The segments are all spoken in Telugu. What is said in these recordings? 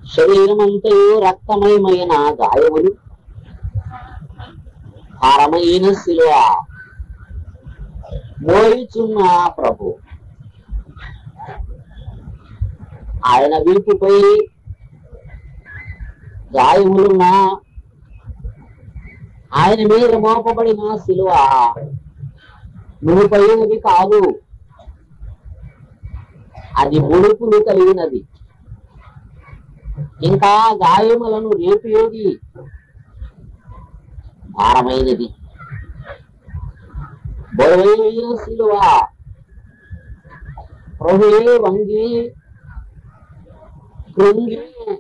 శరీరమంతయు రక్తమయమైన గాయములు భారమైన శిలువ మోయుచున్న ప్రభు ఆయన వీపుపై గాయములున్న ఆయన మీద మోపబడిన శిలువ మునిపైనది కాదు అది ముడుపులు కలిగినది ఇంకా గాయములను రేపేది భారమైనది బరువైన శిలువ ప్రభువే వంగి కృంగి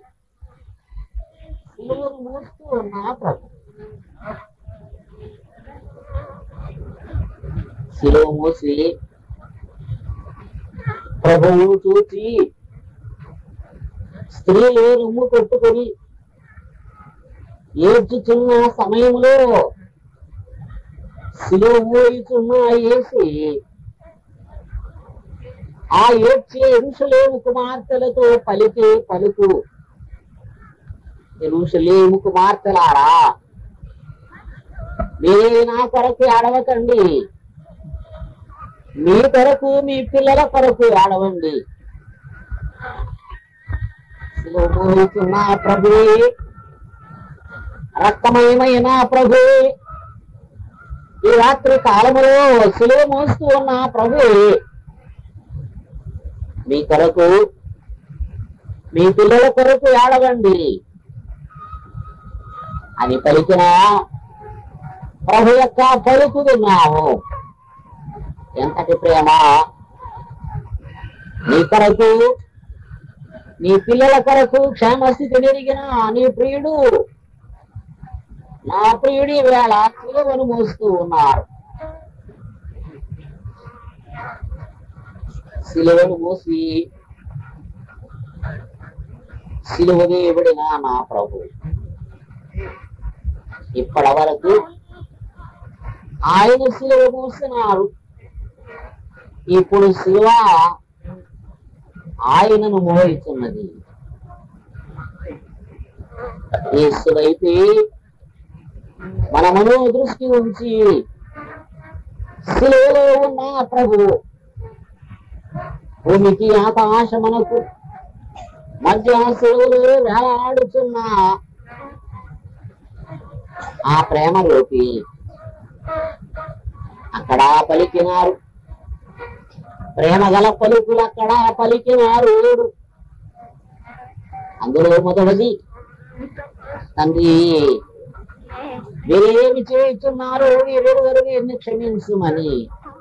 శిలువను మోస్తూ ఉన్న ప్రభు శిలువ మోసి ప్రభువు చూచి స్త్రీలు రొమ్ము కొట్టుకొని ఏడ్చుచున్న సమయంలో శిలువ మోయుచున్న ఏసి ఆ ఏడ్చే ఎరుసలేము కుమార్తెలతో పలికే పలుకు ఎరుసలేము కుమార్తెలారా మీరే నా కొరకు ఆడవకండి మీ కొరకు మీ పిల్లల కొరకు ఆడవండి శిలువ మోయుచున్న ప్రభువే రక్తమయమైన ప్రభువే ఈ రాత్రి కాలములో శిలువ మోస్తూ ఉన్న ప్రభువే మీ కొరకు మీ పిల్లల కొరకు ఏడవండి అని పలికిన ప్రభు యొక్క పలుకు విన్నాము ఎంతటి ప్రేమ నీ కొరకు నీ పిల్లల కొరకు క్షేమస్థితి నెరిగిన నీ ప్రియుడు నా ప్రియుడి వేళ సిలువను మోస్తూ ఉన్నారు సిలువను మోసి సిలువ వేయబడిన నా ప్రభు ఇప్పటి వరకు ఆయన సిలువ మోసినారు ఇప్పుడు శిలువ ఆయనను మోహిస్తున్నది యేసువైపే మన మనో దృష్టి ఉంచి శిలువలో ఉన్న ప్రభు భూమికి ఆకాశమునకు మధ్య శిలువలో వేలాడుచున్న ఆ ప్రేమ రూపి అక్కడ పలికినారు ప్రేమ గల పలుకులు అక్కడ పలికినారు అందులో మొదటిది తండ్రి వీరేమి చేయుచున్నారు వీరెరుగరు ఎన్ని క్షమించుమని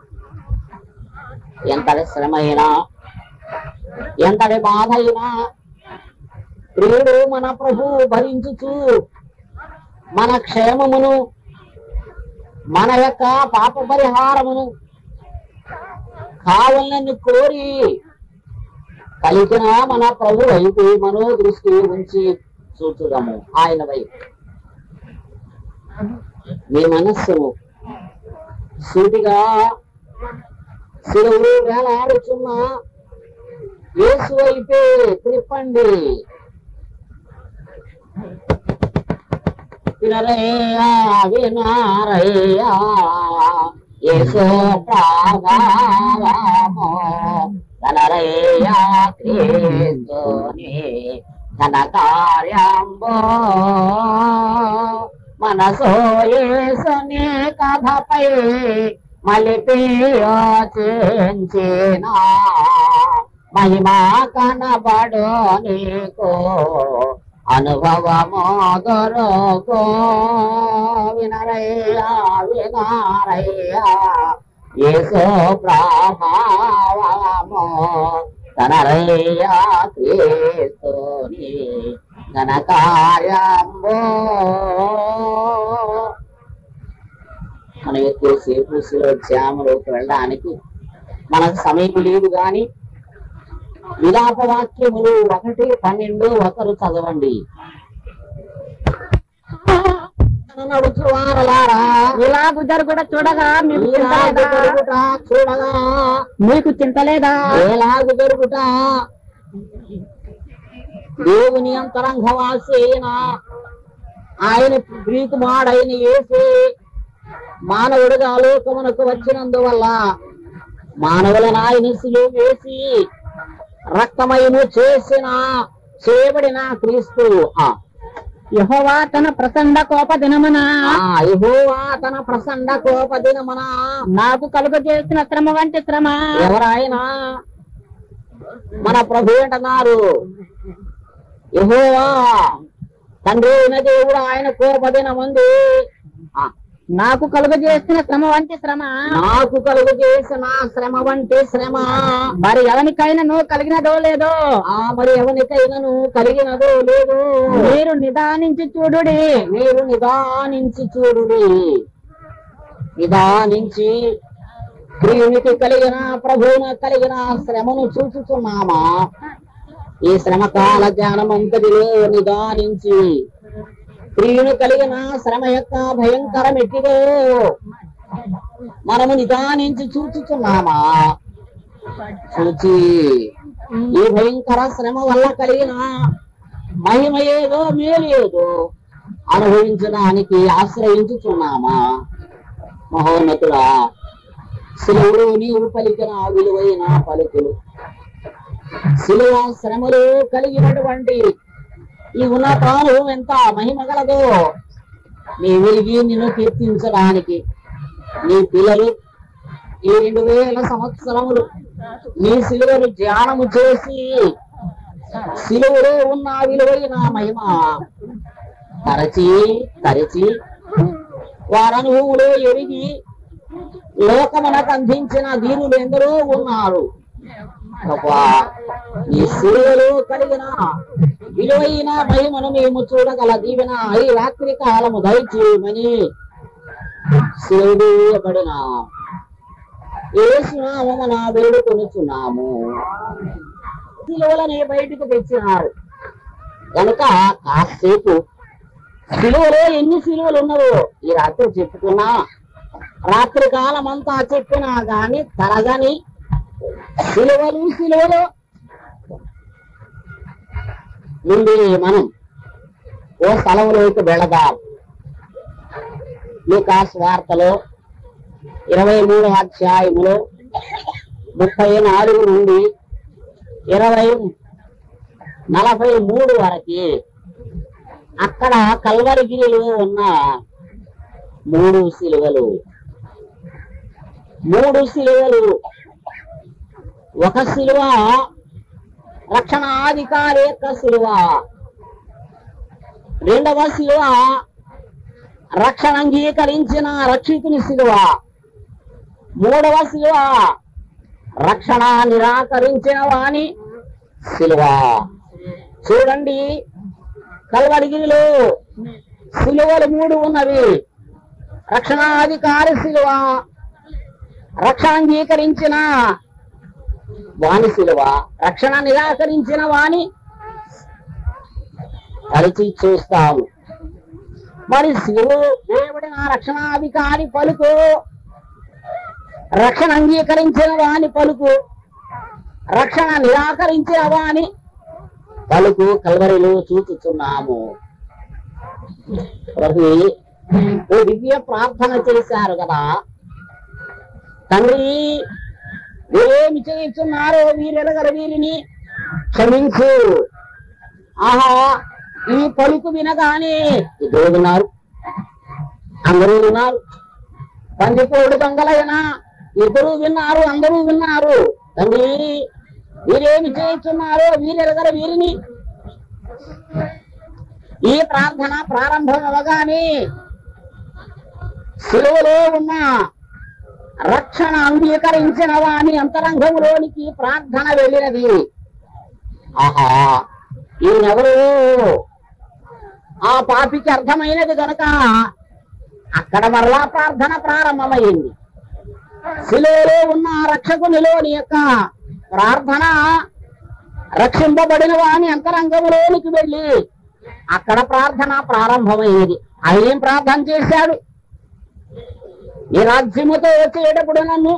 ఎంతటి శ్రమ అయినా ఎంతటి బాధ అయినా ప్రియుడు మన ప్రభు భరించుచు మన క్షేమమును మన యొక్క పాప పరిహారమును కావాలని కోరి కలిగిన మన ప్రభు వైపు మనో దృష్టి ఉంచి చూచుదాము ఆయన వైపు మీ మనస్సును సూటిగా సిలువు వేలాడుచున్న యేసు వైపే త్రిప్పండి వినరయ్యా వినారయ్యా యేసు ప్రాగామో ధనరయ్యా క్రీస్తుని ధన కార్యంబో మనసో యేసుని కథపై మలిపియోచించిన మహిమా కనబడు నీకు అనుభవమో దొరకో వినరయ్యా వినారయ్యా యేసు ప్రభావమో తనరయ్యా క్రీస్తుని ఘన కార్యంబో మనం ఎక్కువసేపు శ్యామలోకి వెళ్ళడానికి మనకు సమయం లేదు కానీ విలాప వాక్యములు ఒకటి పన్నెండు ఒకరు చదవండి నడుచు వారలారా ఇలాగు జరుగుట చూడగా మీకు ఈలాగు చింతలేదా జరుగుట చూడగా మీకు చింతలేదా ఎలాగు జరుగుట దేవుని అంతరంగవాసి అయిన ఆయన ప్రీతిమాడైన ఏసి మానవుడిగా లోకమునకు వచ్చినందువల్ల మానవులను ఆయన సిలువ వేసి రక్తమయము చేసిన చేయబడిన క్రీస్తు ఆ యెహోవా తన ప్రచండ కోప దినమున ఆ, యెహోవా తన ప్రసండ కోప దినమున నాకు కలుగ చేసిన శ్రమ వంటి శ్రమ ఎవరాయన మన ప్రభు అంటున్నారు యెహోవా తండ్రి అయిన దేవుడు ఆయన కోప దినముంది ఆ, నాకు కలుగ చేసిన శ్రమ వంటి శ్రమ నాకు కలుగు చేసిన శ్రమ వంటి శ్రమ మరి ఎవరికైనాను కలిగినదో లేదో ఆ మరి ఎవరికైనాను కలిగినదో లేదు మీరు నిదానించి చూడుడి మీరు నిదానించి చూడుడి నిదానించి ప్రియునికి కలిగిన ప్రభువున కలిగిన శ్రమను చూచుచున్నామా ఈ శ్రమ కాల జ్ఞానం అంతటిలో నిదానించి ప్రియుని కలిగిన శ్రమ యొక్క భయంకరం ఎట్టిదో మనము నిదానించి చూచుచున్నామా చూచి ఈ భయంకర శ్రమ వల్ల కలిగిన మహిమ ఏదో మేలు ఏదో అనుభవించడానికి ఆశ్రయించుచున్నామా మహోన్నతుడా శిలువులో నీవు పలికిన విలువైన పలుకులు శిలువ శ్రమలు కలిగినటువంటి ఈ ఉన్నతానుభవం ఎంత మహిమ గలదో నీ వెలిగి నిన్ను కీర్తించడానికి నీ పిల్లలు ఈ రెండు వేల సంవత్సరములు నీ సిలువను ధ్యానము చేసి సిలువలో ఉన్న విలువైన మహిమ తరచి తరచి వారి అనుభవంలో ఎరిగి లోకమునకు అందించిన దీనులు ఎందరో ఉన్నారు ప్రభా, ఈ సిలువలో కలిగిన విలువైన మహిమను మేము చూడగల దీవెన ఈ రాత్రి కాలము దయచేయమని సేవబడిన ఏసునామన వేడుకొనుచున్నాము సిలువలని బయటకు తెచ్చినారు కనుక కాసేపు సిలువలో ఎన్ని సిలువలు ఉన్నావో ఈ రాత్రి చెప్పుకున్నా రాత్రి కాలం అంతా చెప్పినా గాని తరగని సిలువలు సిలువలు నుండి మనం ఓ స్థలంలోకి వెళదాం లూకాస్ వార్తలో ఇరవై మూడు అధ్యాయములో ముప్పై నాలుగు నుండి ఇరవై నలభై మూడు వరకు అక్కడ కల్వరిగిరిలో ఉన్న మూడు సిలువలు మూడు సిలువలు ఒక సిలువ రక్షణాధికారి యొక్క సిలువ రెండవ సిలువ రక్షణ అంగీకరించిన రక్షితుని సిలువ మూడవ సిలువ రక్షణ నిరాకరించిన వాని సిలువ చూడండి కల్వరిగిరిలో సిలువలు మూడు ఉన్నవి రక్షణాధికారి సిలువ రక్షణ అంగీకరించిన వాని సిలువ రక్షణ నిరాకరించిన వాని తరిచి చూస్తాము మరి శిలువ దేవుడి నా రక్షణాధికారి పలుకు రక్షణ అంగీకరించిన వాని పలుకు రక్షణ నిరాకరించిన వాని పలుకు కల్వరిలో చూచుచున్నాము ప్రభు ఓ దివ్య ప్రార్థన చేశారు కదా తండ్రి ఏమి చేస్తున్నారో వీరెలగర వీరిని క్షమించు ఆహా ఈ పలుకు వినగానే ఇద్దరు విన్నారు అందరూ విన్నారు పందిపోడు దొంగలైన ఇద్దరు విన్నారు అందరూ విన్నారు తండ్రి వీరేమి చేస్తున్నారో వీరెలగర వీరిని ఈ ప్రార్థన ప్రారంభం అవగానే సిలువలో ఉన్న రక్షణ అంగీకరించిన వాని అంతరంగంలోనికి ప్రార్థన వెళ్ళినది ఆహా ఈయనెవరు ఆ పాపికి అర్థమైనది గనక అక్కడ మరలా ప్రార్థన ప్రారంభమైంది శిలువలో ఉన్న రక్షకునిలోని యొక్క ప్రార్థన రక్షింపబడిన వాని అంతరంగంలోనికి వెళ్ళి అక్కడ ప్రార్థన ప్రారంభమైనది ఆయన ఏం ప్రార్థన చేశాడు ఈ రాజ్యముతో వచ్చేటప్పుడు నన్ను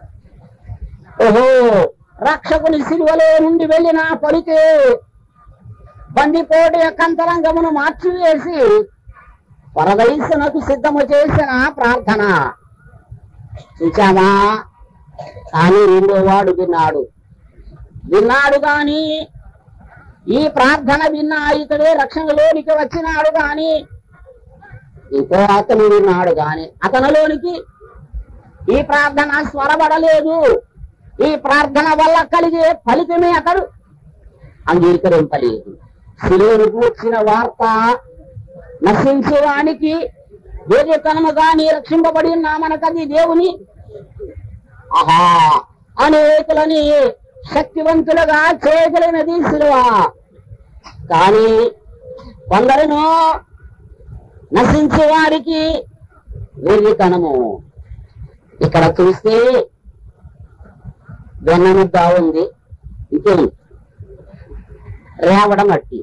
ఓహో రక్షకుని సిలువలో నుండి వెళ్ళిన పలికే బందిపోటు యొక్క అంతరంగమును మార్చివేసి పరదైసునకు సిద్ధము చేసిన ప్రార్థన చూచామా కానీ రెండో వాడు విన్నాడు విన్నాడు గాని ఈ ప్రార్థన విన్నా ఇతడే రక్షణలోనికి వచ్చినాడు గాని ఇంకో అతను విన్నాడు గాని అతనిలోనికి ఈ ప్రార్థన స్వరపడలేదు ఈ ప్రార్థన వల్ల కలిగే ఫలితమే అతడు అంగీకరింపలేదు శిలువను కూర్చిన వార్త నశించేవానికి వేదికనము గాని రక్షింపబడి మనకది దేవుని ఆహా అనేకులని శక్తివంతులుగా చేయగలిగినది శిలువ కానీ కొందరును నశించే వారికి వెర్రితనము ఇక్కడ చూస్తే వెన్నముద్ద ఉంది ఇంకేం రేవడం మట్టి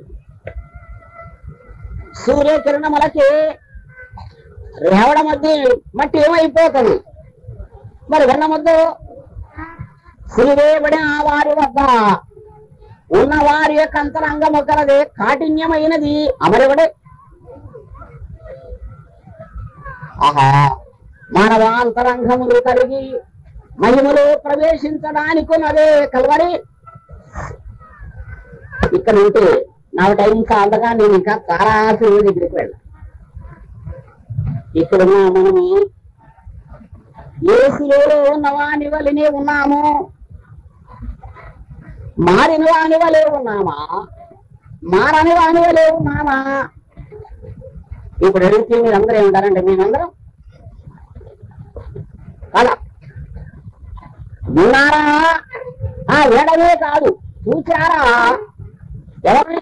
సూర్యకిరణములకి రేవడం మధ్య మట్టి ఏమైపోతుంది మరి వెన్నముద్దు సిరివేబడిన వారి వద్ద ఉన్న వారి యొక్క అంతరంగము కలది కాఠిన్యమైనది అమరివడే ఆహా మానవ అంతరంగములు కలిగి మహిమలో ప్రవేశించడానికి ఉన్నదే కలవరి ఇక్కడ ఉంటే నా టైం ఇంకా అందగా నేను ఇంకా తారాసు దగ్గరికి వెళ్ళ ఇక్కడ ఉన్న మనము ఏసులో ఉన్నవాని వలనే ఉన్నాము మారిన వాని వలే ఉన్నామా మారని వాని వలే ఉన్నామా ఇప్పుడు అడిగితే మీరు అందరూ ఏమంటారంటే మేమందరం కదా విన్నారా ఆ వినడమే కాదు చూచారా ఎవరు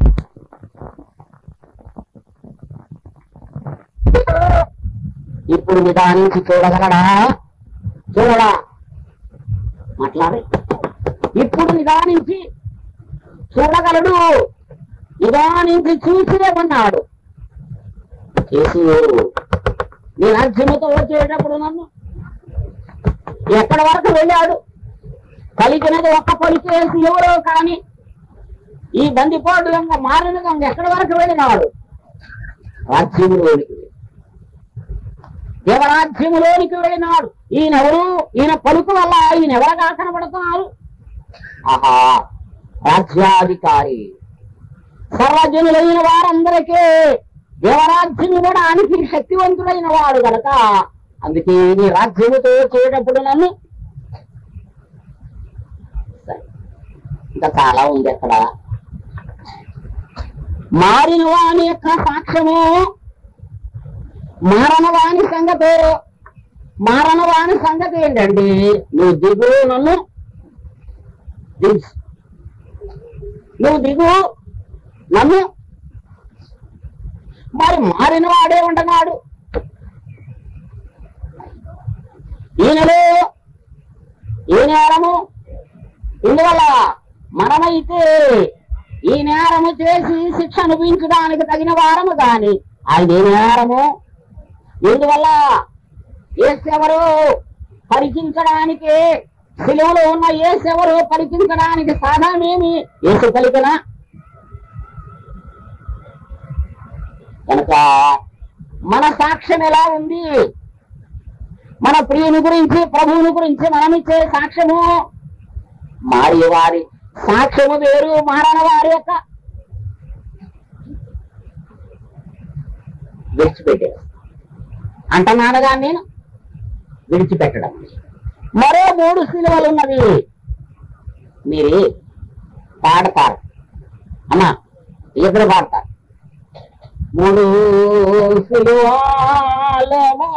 ఇప్పుడు నిదానించి చూడగలడా చూడడా మాట్లాడే ఇప్పుడు నిదానించి చూడగలడు నిదానించి చూసినే ఉన్నాడు చేసి నీ రాజ్యముతో వచ్చేటప్పుడు నన్ను ఎక్కడి వరకు వెళ్ళాడు పలికినది ఒక్క పలికే ఎవరో కానీ ఈ బందిపోటు యొక్క మారిన దొంగ ఎక్కడి వరకు వెళ్ళినాడు రాజ్యములోనికి దేవరాజ్యములోనికి వెళ్ళినాడు ఈయనెవరు ఈయన పలుకు వల్ల ఈయన ఎవరుగా కనబడుతున్నారు ఆహా రాజ్యాధికారి సర్వజనులైన వారందరికీ దేవరాజ్యం ఇవ్వడానికి శక్తివంతుడైన వాడు గనక అందుకే నీ రాజ్యముతో చేయటప్పుడు నన్ను సరే. ఇంకా చాలా ఉంది అక్కడ మారిన వాని యొక్క సాక్ష్యము మారన వాని సంగతి మారన వాని సంగతి ఏంటండి నువ్వు దిగు నన్ను దిగు నువ్వు దిగు నన్ను మరి మారిన వాడే ఉండనాడు ఈయనలో ఈ నేరము ఇందువల్ల మనమైతే ఈ నేరము చేసి శిక్ష అనుభవించడానికి తగిన వారము కాని ఆయన ఏ నేరము ఇందువల్ల ఏసెవరు పరికించడానికి సిలువలో ఉన్న ఏసెవరు పరికించడానికి సాధనమేమి ఏసు పలికిన కనుక మన సాక్ష్యం ఎలా ఉంది మన ప్రియుని గురించి ప్రభువుని గురించి మనమిచ్చే సాక్ష్యము మారి వారి సాక్ష్యము వేరు మారన వారి యొక్క విడిచిపెట్టారు అంటున్నానుగా నేను విడిచిపెట్టడం మరో మూడు సిలువలు ఉన్నవి మీరు పాడతారు అమ్మా ఇద్దరు పాడతారు మూడు సిలువాలమా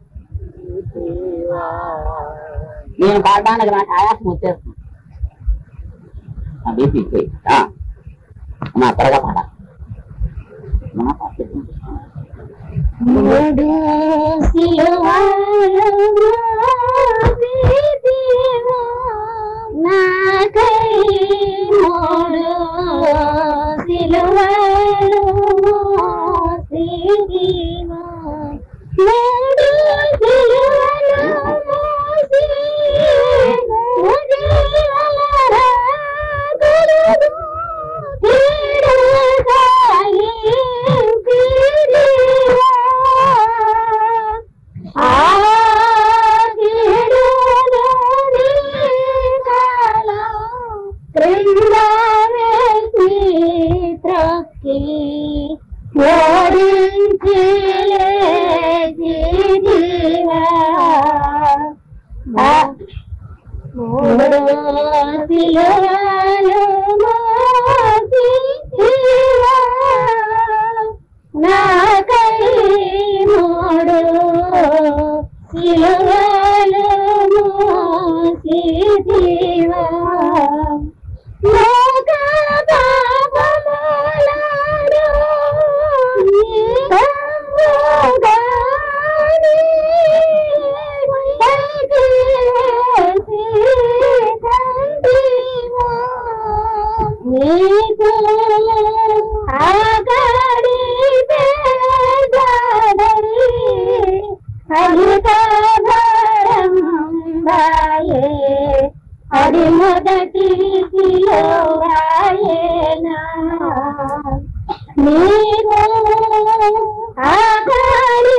నేను పాడడానికి నాకు ఆయాసం వచ్చేస్తుంది ఆ బీపీ పోయి. ఆ. అమ్మా త్వరగా పాడ అమ్మా, పాడు. మూడు సిలువలు మోసితివా, నాకై మూడు సిలువలు మోసితివా. మూడు సిలువలు మోసి ముగివల రాగలదు తీరని నీకు ఆగడి పేదడరి అధిక భారం బాయే అది మొదటి శిలోవాయేనా నీకు ఆగడి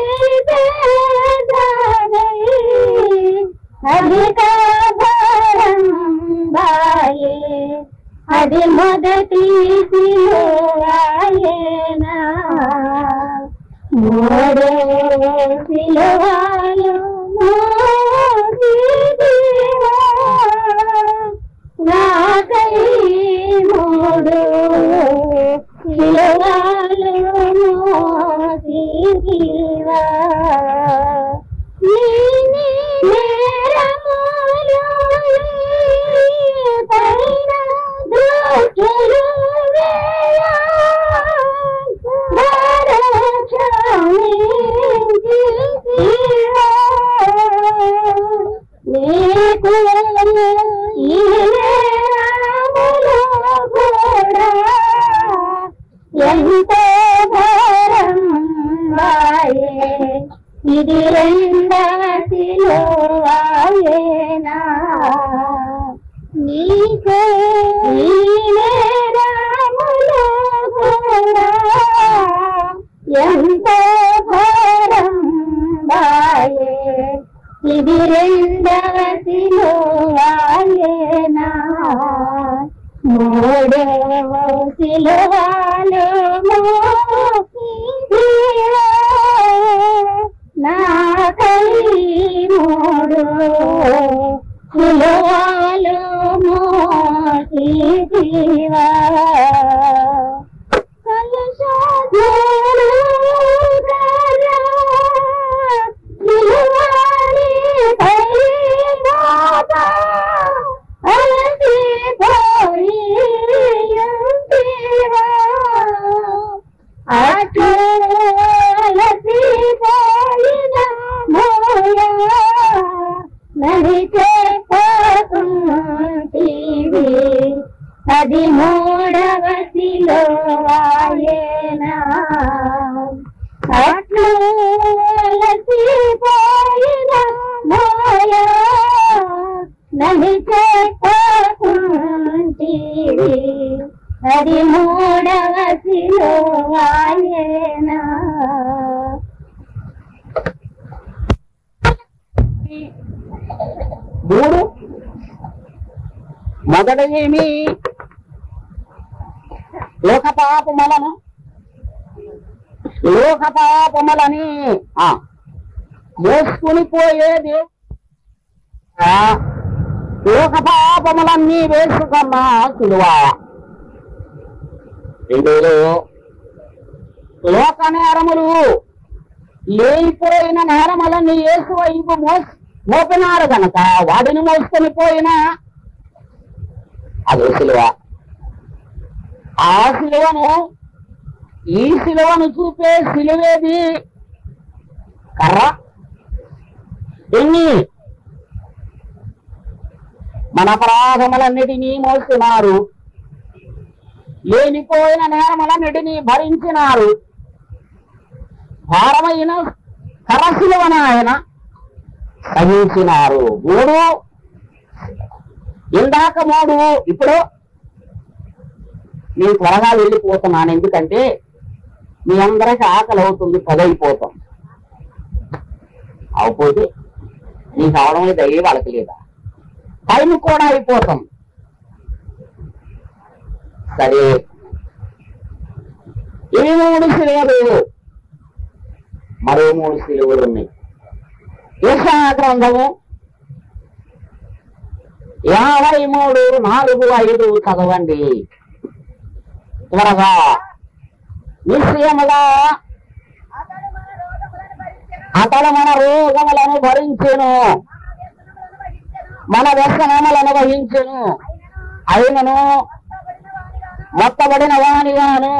పేదడరి అధిక భారం బాయే అది మొదటి శిలువాయేనా మూడే శిలువాలు మోసిదివా. నాకై మూడు శిలువాలు మోసిదివా. నీ నేరములు పైన దృష్టిలు వేయ. భరక్షమించితివా. నీకు ఈ నేరములు కూడా ఎంతో భారం వాయే ఇది రెండసిలో వాయేనా నీకే ఈ నేరములు కూడా ఎంతో భారం వాయే ఇది రెండవసిలో వాయేనా మూడవ సిలువలు మోసిదివా. నాకై మూడు సిలువలు మోసిదివా. కలశధరుగరా, సిలువని పైనాదా, అలసిపోయియుంటివా. అటు అలసిపోయిన మోయా, నడిచే పోతుంటివి. అది మూడవ శిలోవాయేనా అట్లు అలసిపోయిన మోయా నడిచే పోతుంటివి. అది మూడవ శిలోవాయేనా మూడు మొదటిదేమి లోక పాపములను లోక పాపములని ఆ, మోసుకుని పోయేది ఆ, లోక పాపములన్నీ వేసుకున్న సిలువ రెండోలో లోక నేరములు లేనిపోయిన నేరములన్నీ యేసు వైపు మోస్ మోపినారు గనక వాటిని మోసుకొని పోయినా అదే సిలువ ఆ సిలువను ఈ సిలువను చూపే సిలువేది కర్ర ఎన్ని మన అపరాధములన్నిటినీ మోస్తున్నారు లేనిపోయిన నేరములన్నిటినీ భరించినారు భారమైన కర్ర సిలువను ఆయన సహించినారు మూడు ఇందాక మూడు ఇప్పుడు నేను త్వరగా వెళ్ళిపోతున్నాను ఎందుకంటే మీ అందరికి ఆకలి అవుతుంది పదైపోతాం అవపోతే నీకు అవడం అయితే అయ్యే వాళ్ళకి లేదా టైం కూడా అయిపోతాం సరే ఇవి మూడు సిలువలు మరో మూడు సిలువలు ఉన్నాయి యశా గ్రంథము యాభై మూడు నాలుగు ఐదు చదవండి త్వరగా నిశ్చయముగా అతడు మన రోగములను భరించెను మన వ్యసనములను వహించెను అయినను మొత్తబడిన వానిగాను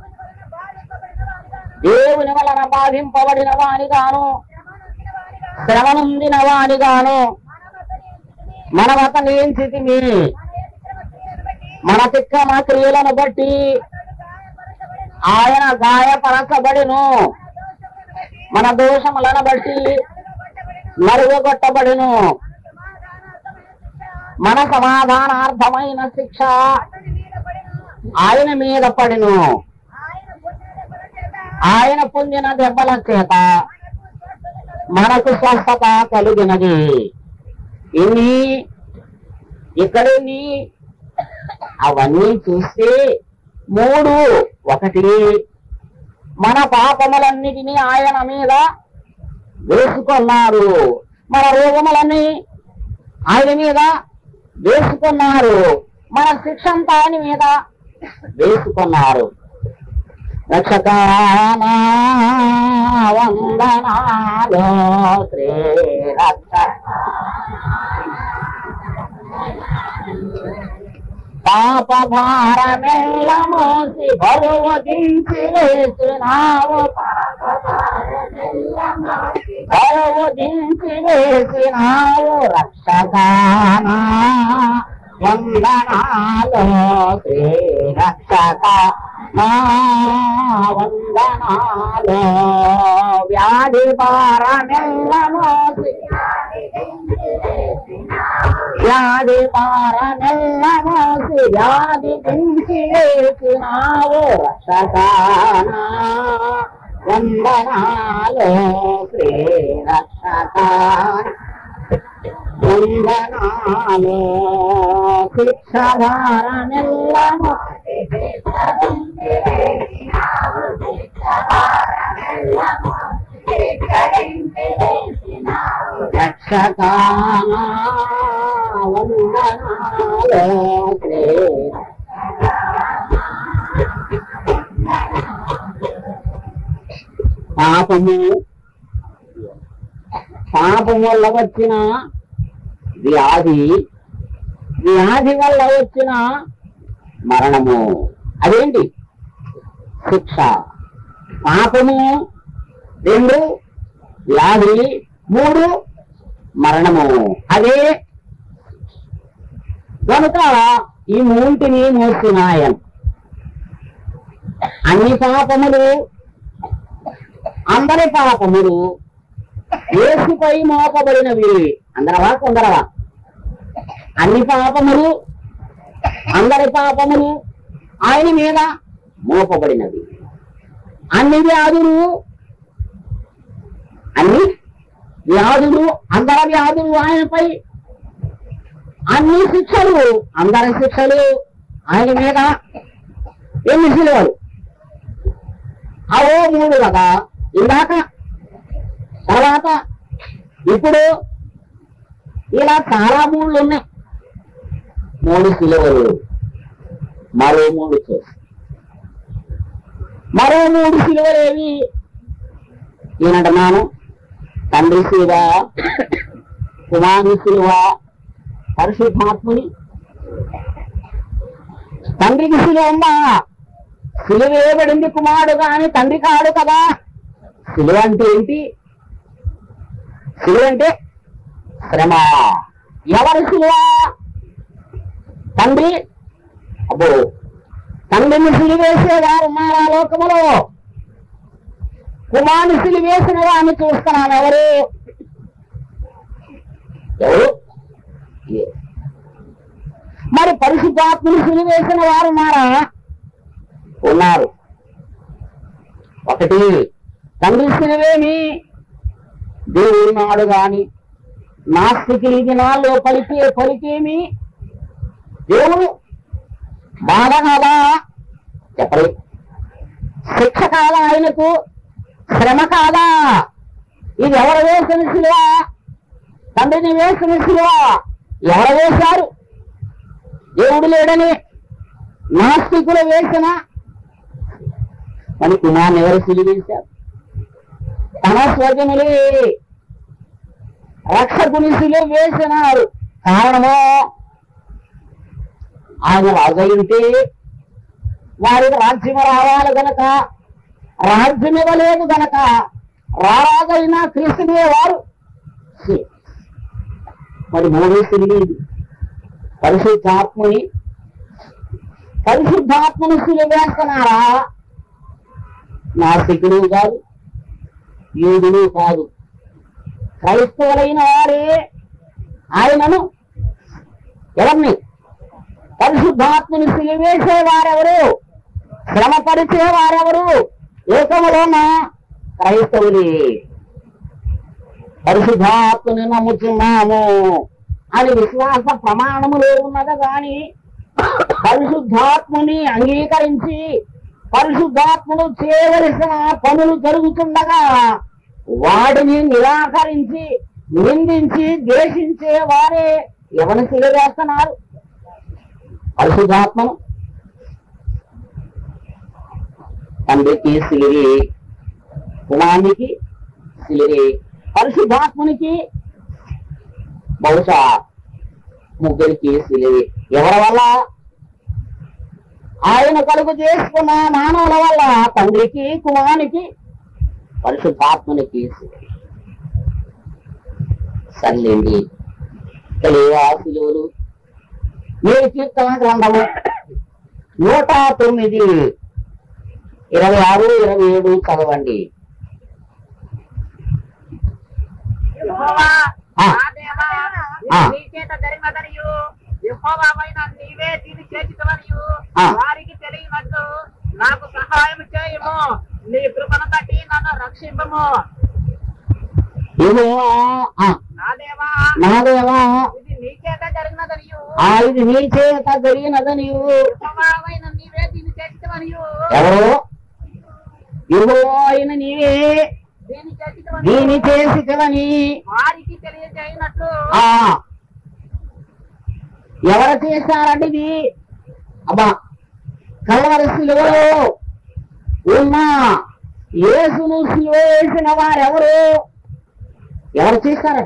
దేవుని వలన బాధింపబడిన వానిగాను శ్రమనుందిన వానిగాను మనం అతని ఎంచితిమి మన తిక్కమ క్రియలను బట్టి ఆయన గాయపరచబడిను మన దోషములను బట్టి మరుగుగొట్టబడిను మన సమాధానార్థమైన శిక్ష ఆయన మీద పడిను ఆయన పొందిన దెబ్బల చేత మనకు స్వస్థత కలిగినది ఎన్ని ఇక్కడెన్ని అవన్నీ చూస్తే మూడు ఒకటి మన పాపములన్నిటినీ ఆయన మీద వేసుకున్నారు మన రోగములన్నీ ఆయన మీద వేసుకున్నారు మన శిక్ష అంతా ఆయన మీద వేసుకున్నారు రక్షకానా వందనాలు శ్రీ రక్షక పాప భారమెల్ల మోసి బరువు దించి వేసినావు బరువు దించి వేసినావు రక్షకానా వందనాలు శ్రీ రక్షక నా వందనాలు వ్యాధి భారమెల్ల మోసి వ్యాధి పారనెల్ల మోసి వ్యాధి పెంచి వేసినావు రక్షకానా వందనాలు శ్రీ రక్షక వందనాలు శిక్ష భారనెల్ల మోసి రక్షకానా వందనాలు శ్రీ పాపము పాపం వల్ల వచ్చిన వ్యాధి వ్యాధి వల్ల వచ్చిన మరణము అదేంటి శిక్ష పాపము రెండు వ్యాధి మూడు మరణము అదే కనుక ఈ మూంటిని మోస్తున్నాయన్ అన్ని పాపములు అందరి పాపములు యేసుపై మోపబడినవి అందరవా కొందరవా అన్ని పాపములు అందరి పాపములు ఆయన మీద మోపబడినవి అన్ని వ్యాధులు అన్ని వ్యాధులు అందరి వ్యాధులు ఆయనపై అన్ని శిక్షలు అందరి శిక్షలు ఆయన మీద ఎన్ని శిలువలు అవో మూడు కదా ఇందాక తర్వాత ఇప్పుడు ఇలా చాలా మూడులు ఉన్నాయి మూడు శిలువలు మరో మూడు చేసి మరో మూడు శిలువలేవి ఈయనంటున్నాను తండ్రి శివ కుమారి శిలువ పరిశుద్ధాత్ముని తండ్రికి శిలువ ఉందా శిలువ వేయబడింది కుమారుడు కానీ తండ్రి కాడు కదా శిలువ అంటే ఏంటి శిలువ అంటే శ్రమ ఎవరి శిలువ తండ్రి అబ్బో తండ్రిని సిలివేసేవారు ఉన్నారా లోకములో కుమారుని సిలివేసిన వాడిని చూస్తున్నాను ఎవరు ఎవరు ఏ. మరి పరిశుద్ధాత్మని సిలివేసిన వారు ఉన్నారా ఉన్నారు ఒకటి తండ్రి సిలువేమి దేవుడి నాడు గాని నాస్తికులు ఈ దినాల్లో పలికే పలికేమి దేవుడు బాధ కాదా చెప్పరు శిక్ష కాదా ఆయనకు శ్రమ కాదా ఇది ఎవరు వేసిన శిలువ తండ్రిని వేసిన శిలువ ఎవరు వేశారు దేవుడు లేడని నాస్తికులు వేసిన మరి కుమార్ని ఎవరు సిలి వేశారు తన స్వజనులే రక్షకుని సిలువ వేసినారు కారణము ఆయన రాజు ఉంటే వారికి రాజ్యం రావాలి గనక రాజ్యం ఇవ్వలేదు గనక రారాజైన క్రీస్తునే వారు ఛీ. మరి మూడో తిరిగి పరిశుద్ధాత్మని పరిశుద్ధాత్మను సిలువేస్తున్నారా నాస్తికుడు కాదు యూదుడు కాదు క్రైస్తవులైన వారే ఆయనను ఎవరిని పరిశుద్ధాత్మను సిలివేసే వారెవరు శ్రమపరిచే వారెవరు ఏకములోన క్రైస్తవులే పరిశుద్ధాత్మని నమ్ముతున్నాము అని విశ్వాస ప్రమాణములో ఉన్నది కానీ పరిశుద్ధాత్మని అంగీకరించి పరిశుద్ధాత్మను చేయవలసిన పనులు జరుగుతుండగా వాటిని నిరాకరించి నిందించి ద్వేషించే వారే ఎవరిని సిలివేస్తున్నారు పరిశుద్ధాత్మను తండ్రికి సిలిరి కుమారునికి సిలిరి పరిశుద్ధాత్మనికి బహుశా ముగ్గురికి సిలిరి ఎవరి వల్ల ఆయన కలుగు చేసుకున్న మానవుల వల్ల తండ్రికి కుమారునికి పరిశుద్ధాత్మనికి సిలిరి సర్లేండి తెలియవా సిలువలు మీరు కీర్తన గ్రంథము నూట తొమ్మిది ఇరవై ఆరు ఇరవై ఏడు చదవండి యెహోవా, ఆ. నా దేవా, ఇది ఆ. నీ చేత జరిగినదనియు, యెహోవావైన నీవే దీన్ని చేసినవనియు, ఆ. వారికి తెలియనట్లు నాకు సహాయం చేయము నీ కృపను బట్టి నన్ను రక్షింపము ఇదిగో, ఆ, నా దేవా నా దేవా ఇది నీ చేత జరిగినదనియు ఆ ఇది నీ చేత జరిగినది నీవు యెహోవావైన నీవే దీన్ని చేసినవనియు ఎవరు ఇదిగో ఆయన నీవే దీన్ని దీని చేసినవనియు చేసివని వారికి తెలియజేయనట్లు ఆ ఎవరు చేశారండి ఇది అబ్బా కలవరి సిలువలో ఉన్న యేసును సిలువ వేసిన వారెవరు ఎవరు చేశారట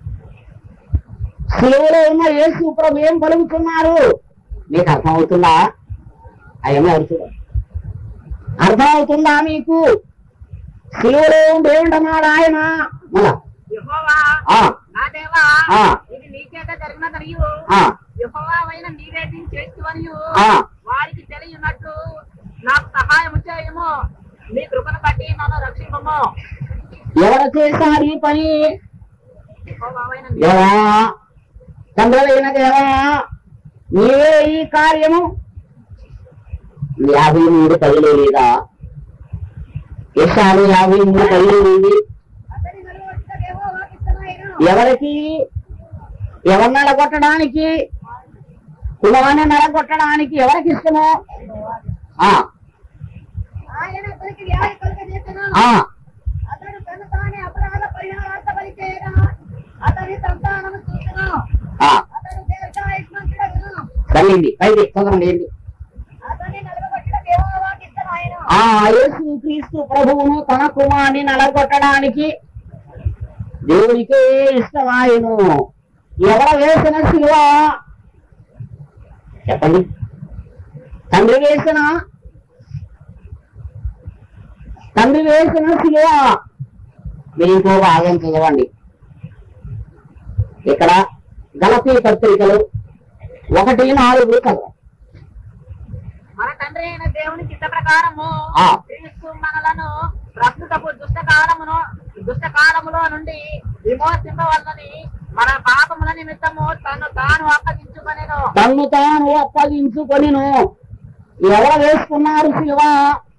సిలువలో ఉన్న యేసు ప్రభు ఏం పలుకుతున్నారు మీకు అర్థమవుతుందా అయ్యమ్మ ఎవరు చూడ అర్థమవుతుందా మీకు సిలువలో దేవుడన్నాడు ఆయన మళ్ళా యెహోవా ఆ, నా దేవా ఆ. ఇది నీ చేత జరిగినదనియు ఆ, యెహోవావైన నీవే దీన్ని చేస్తువనియు ఆ. వారికి తెలియనట్టు నాకు సహాయం చేయము నీ కృపను బట్టి నన్ను రక్షింపము ఎవరు చేశారు ఈ పని యెహోవావైన దేవా తండ్రులైన దేవా నీవే ఈ కార్యము యాభై మూడు పదిలో లేదా యశాలు యాభై మూడు పదిలో ఉంది అతని నలువచ్చిన యెహోవాకి ఇష్టమైన ఎవరికి ఎవరిని నడగొట్టడానికి కులవాన్ని నడగొట్టడానికి ఎవరికి ఇష్టమో ఆ, ఆయన అతనికి వ్యాధి కలుగజేసెను. ఆ, అతడు తను తానే అపరాధ పరిహారార్థ బలి చేయగా అతని సంతానము చూసెను ఆ, అతడు దీర్ఘాయుష్మంతుడగును చదివింది పైకి చదవండి ఏంటి అతని నలుగొట్టిన యెహోవాకి ఇష్టమైన ఆ యేసు క్రీస్తు ప్రభువును తన కుమార్ని నలగొట్టడానికి దేవునికే ఇష్టమాయను ఎవరు వేసిన శిలువ చెప్పండి తండ్రి వేసిన తండ్రి వేసిన శిలువ మీరు ఇంకో భాగం చదవండి ఇక్కడ గలతీ పత్రికలు ఒకటి నాలుగు చదవండి మన తండ్రి అయిన దేవుని చిత్త ప్రకారము ఆ. క్రీస్తు మనలను ప్రస్తుతపు దుష్ట కాలమును దుష్ట కాలములో నుండి విమోచింపవలనని మన పాపముల నిమిత్తము తను తాను అప్పగించుకొనెను తన్ను తాను అప్పగించుకొనిను ఎవరు వేసుకున్నారు శిలువ